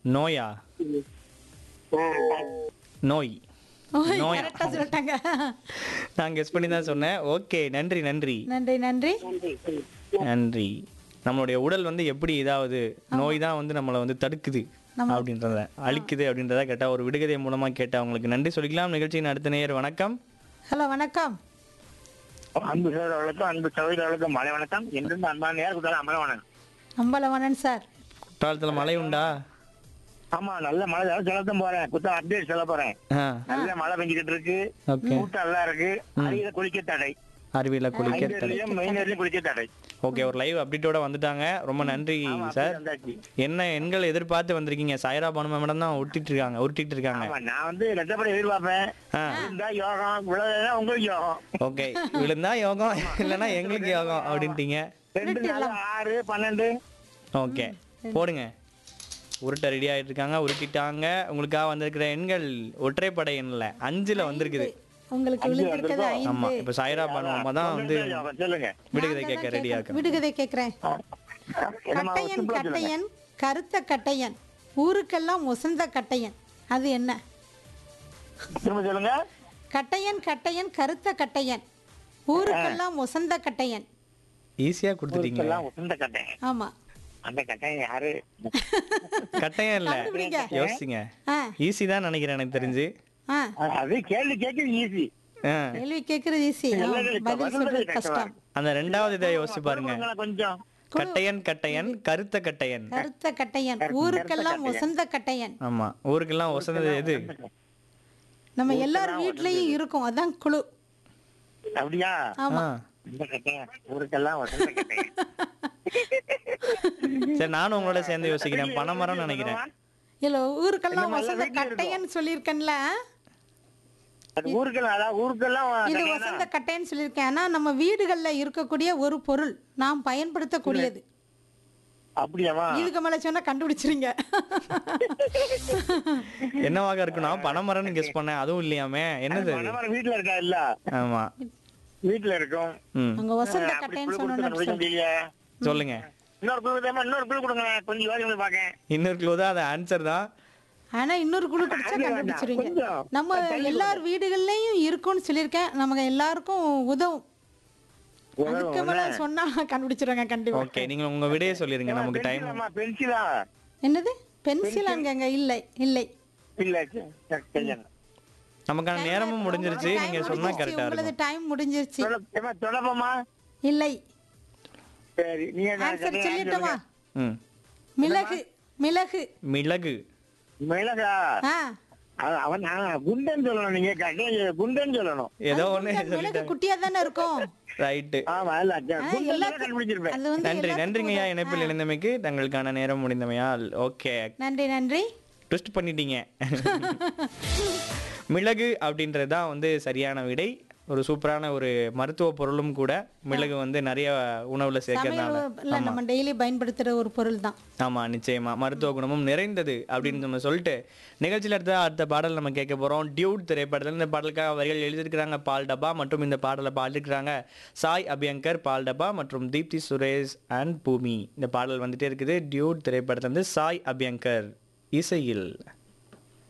நோயா நோய் நோயா? கரெக்டா சொல்லிட்டாங்க நான் கெஸ் பண்ணி தான் சொன்னேன் ஓகே நன்றி நன்றி நன்றி நன்றி நன்றி நம்மளுடைய உடல் வந்து எப்படி இதாவது நோய் தான் வந்து நம்மளை வந்து தடுக்குது அப்படின்றத அழிக்குது அப்படின்றத கேட்டா ஒரு விடுகதை மூலமா கேட்டா அவங்களுக்கு நன்றி சொல்லிக்கலாம் நிகழ்ச்சியின் அடுத்த நேயர் வணக்கம் ஹலோ வணக்கம் அன்பு சோழர்களுக்கும் அன்பு சகோதரர்களுக்கும் மலை வணக்கம் என்றும் அன்பான நேரம் கொடுத்தாலும் அமல வணக்கம் அம்பலவனன் சார் குற்றாலத்துல மழை உண்டா ஆமா நல்ல மழை தான் சொல்லத்தான் போறேன் குத்தா அப்டேட் சொல்ல போறேன் ஆ நல்ல மழை பெஞ்சுக்கிட்டு இருக்கு ஓகே கூட்டம் நல்லா இருக்கு அருகில குளிக்க தடை அருவியில குளிக்க தடை ஐந்தர்லயும் மெயினர்லயும் குளிக்க தடை ஓகே ஒரு லைவ் அப்டேட்டோட வந்துட்டாங்க ரொம்ப நன்றி ஆமா, சார் அப்படியே வந்தாச்சு. என்ன எண்கள் எதிர்பார்த்து வந்திருக்கீங்க சாய்ரா பானு மேடம் தான் உருட்டிட்டு இருக்காங்க உருட்டிட்டு இருக்காங்க ஆமா நான் வந்து ரெட்டப்படி எதிர்பார்ப்பேன் ஆ இருந்தா யோகம் விழுந்தா உங்களுக்கு யோகம் ஓகே விழுந்தா யோகம் இல்லைன்னா எங்களுக்கு யோகம் அப்படின்ட்டீங்க ரெண்டு நாலு ஆறு பன்னெண்டு ஓகே போடுங்க உருட்ட ரெடி ஆயிட்டு இருக்காங்க உருட்டிட்டாங்க உங்களுக்காக வந்திருக்கிற எண்கள் ஒற்றைப்படை எண்ணில் அஞ்சுல வந்திருக்குது உங்களுக்கு விழுந்திருக்கிறது ஆமா ஐந்து இப்ப சாய்ரா பானு அம்மா தான் வந்து யோகம் சொல்லுங்க விடுகதை கேட்க ரெடியா இருக்காங்க விடுகதை கேக்குறேன் என்னம்மா, கட்டையன் simple ஆ சொல்லுங்க. கட்டையன் கருத்த கட்டையன் ஊருக்கெல்லாம் ஒசந்த கட்டையன் அது என்ன திரும்ப சொல்லுங்க கட்டையன் கட்டையன் கருத்த கட்டையன் ஊருக்கெல்லாம் ஒசந்த கட்டையன் ஈஸியா கொடுத்துட்டீங்க எல்லாம் உசந்த கட்டை ஆமா அந்த கட்டை யாரு கட்டாயம் இல்ல கண்டுபிடிங்க. யோசிங்க ஆ ஈஸி தான் நினைக்கிறேன் எனக்கு தெரிஞ்சு ஆ அது கேள்வி கேட்க ஈஸி ஆ, கேள்வி கேட்கறது ஈஸி பதில் சொல்றது கஷ்டம் அந்த ரெண்டாவது இதை யோசிச்சு பாருங்க கொஞ்சம் கட்டையன் கட்டையன் கருத்த கட்டையன் கருத்த கட்டையன் ஊருக்கெல்லாம் ஒசந்த கட்டையன் ஆமா ஊருக்கெல்லாம் ஒசந்தது எது நம்ம எல்லார் வீட்லயும் இருக்கும் அதான் குழு அப்படியா ஆமா ஆ. இந்த கட்டை ஊருக்கெல்லாம் வசந்த கட்டை சரி நானும் உங்களோட சேர்ந்து யோசிக்கிறேன் பனைமரம் நினைக்கிறேன் இல்ல ஊருக்கெல்லாம் இந்த மாதிரிலாம் வசந்த வீட்ல கட்டையன்னு சொல்லியிருக்கேன்ல அது ஊருக்கெல்லாம் அதான் ஊருக்கெல்லாம் இது கட்டையா வசந்த கட்டைன்னு சொல்லியிருக்கேன் ஆனா நம்ம வீடுகள்ல இருக்கக்கூடிய ஒரு பொருள் நாம் பயன்படுத்தக்கூடியது அப்படியாமா இதுக்கு மேல சொன்னா கண்டுபிடிச்சிருங்க என்னவாக இருக்குன்னா பனைமரம்னு கெஸ் பண்ணேன் அதுவும் இல்லையாமே என்னது அது? மணமரம் வீட்டுல இருக்கா இல்ல ஆமா வீட்டுல இருக்கும் ம் அங்க வசந்த அப்படி கட்டைன்னு குழு கொடுத்து சொன்னோன்னு கண்டுபிடிக்க முடியலையே. சொல்லுங்க இன்னொரு குழு தேமா இன்னொரு குழு கொடுங்க கொஞ்சம் யோசனை பாக்கேன் இன்னொரு க்ளூ தான் அது ஆன்சர் தான் ஆனா இன்னொரு குழு கிடைச்சா அது வேண்டாம். கண்டுபிடிச்சிருவீங்க கொஞ்சம். நம்ம எல்லார் வீடுகள்லயும் இருக்கும்னு சொல்லியிருக்கேன் நமக்கு எல்லாருக்கும் உதவும் அதுக்கு மேல சொன்னா கண்டுபிடிச்சிருவாங்க கண்டிப்பா ஓகே நீங்க உங்க விடையே சொல்லிருங்க நமக்கு டைம் பென்சிலாமா பென்சிலா என்னது பென்சில் அங்கங்க இல்லை இல்லை இல்ல சரி, சரி. நமக்கான நேரமும் முடிஞ்சிருச்சு நீங்க சொன்னா முடிஞ்சிருச்சு, கரெக்டா உங்களது இருக்கும் டைம் முடிஞ்சிருச்சு தொட- ஏம்மா, தொடப்பமா இல்லை சரி நீங்க நான் ஆன்சர் கேட்டேன், சொல்லிட்டோமா ம் மிளகு மிளகு மிளகு மிளகா ஆ அவ- அவன் நான் குண்டன் சொல்லணும் நீங்க கட்டை- குண்டன் சொல்லணும் ஏதோ அது ஒண்ணு மிளகு சொல்லிட்டேன் குட்டியா தானே இருக்கும் ரைட்டு ஆமா இல்ல ஆ, குண்டன் எல்லாத்துக்கும்- கண்டுபிடிச்சிருப்பேன் அது வந்து நன்றி எல்லாத்துக்கும் நன்றிங்கய்யா உதவும். இணைப்பில் இணைந்தமைக்கு தங்களுக்கான நேரம் முடிந்தமையால் ஓகே நன்றி நன்றி ட்விஸ்ட் பண்ணிட்டீங்க மிளகு அப்படின்றது தான் வந்து சரியான விடை ஒரு சூப்பரான ஒரு மருத்துவ பொருளும் கூட மிளகு வந்து நிறைய உணவுல சேர்க்கறதுனால சமையல்ல நம்ம டெய்லி பயன்படுத்துற ஒரு பொருள் தான் ஆமா நிச்சயமா மருத்துவ குணமும் நிறைந்தது அப்படின்னு நம்ம சொல்லிட்டு நிகழ்ச்சியில் அடுத்த அடுத்த பாடல் நம்ம கேட்க போறோம் டியூட் திரைப்படத்தில் இந்த பாடலுக்காக வரிகள் எழுதியிருக்கிறாங்க பால் டப்பா மற்றும் இந்த பாடலை பாடிருக்கிறாங்க சாய் அபியங்கர் பால் டப்பா மற்றும் தீப்தி சுரேஷ் அண்ட் பூமி இந்த பாடல் வந்துட்டே இருக்குது டியூட் திரைப்படத்துல இருந்து சாய் அபியங்கர் இசையில்